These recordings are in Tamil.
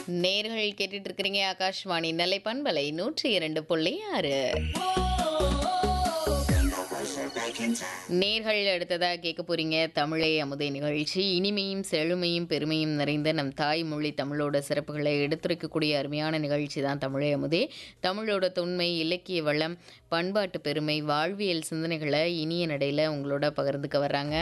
நேர்கள் கேட்டுட்டு இருக்கிறீங்க ஆகாஷ்வாணி நெல்லை பண்பலை நூற்றி இரண்டு புள்ளி ஆறு நேர்கள் அடுத்ததாக கேட்க போறீங்க தமிழே அமுதை நிகழ்ச்சி இனிமையும் செழுமையும் பெருமையும் நிறைந்த நம் தாய்மொழி தமிழோட சிறப்புகளை எடுத்துரைக்கக்கூடிய அருமையான நிகழ்ச்சி தான் தமிழே அமுதே தமிழோட தொன்மை இலக்கிய வளம் பண்பாட்டு பெருமை வாழ்வியல் சிந்தனைகளை இனிய நடையில் உங்களோட பகிர்ந்துக்க வர்றாங்க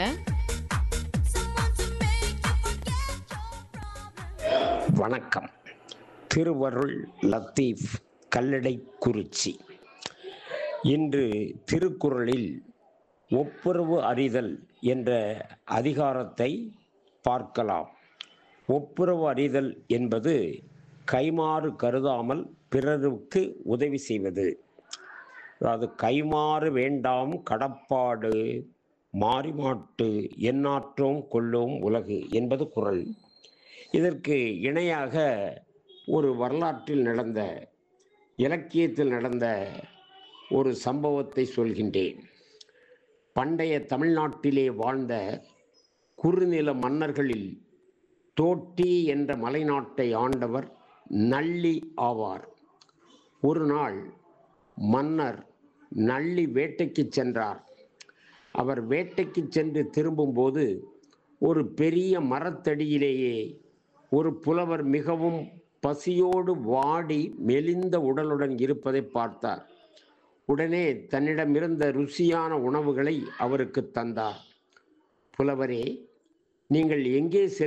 வணக்கம் திருவருள் லத்தீஃப் கல்லடை குறிச்சி இன்று திருக்குறளில் ஒப்புரவு அறிதல் என்ற அதிகாரத்தை பார்க்கலாம் ஒப்புரவு அறிதல் என்பது கைமாறு கருதாமல் பிறருக்கு உதவி செய்வது அதாவது கைமாறு வேண்டாம் கடப்பாடு மாறிமாட்டு எந்நாற்றோம் கொள்ளோம் உலகு என்பது குறள் இதற்கு இணையாக ஒரு வரலாற்றில் நடந்த இலக்கியத்தில் நடந்த ஒரு சம்பவத்தை சொல்கின்றேன் பண்டைய தமிழ்நாட்டிலே வாழ்ந்த குறுநில மன்னர்களில் தோட்டி என்ற மலைநாட்டை ஆண்டவர் நள்ளி ஆவார் ஒரு நாள் மன்னர் நள்ளி வேட்டைக்கு சென்றார் அவர் வேட்டைக்கு சென்று திரும்பும்போது ஒரு பெரிய மரத்தடியிலேயே ஒரு புலவர் மிகவும் பசியோடு வாடி மெலிந்த உடலுடன் இருப்பதை பார்த்தார் உடனே தன்னிடமிருந்த ருசியான உணவுகளை அவருக்கு தந்தார் புலவரே நீங்கள் எங்கே செல்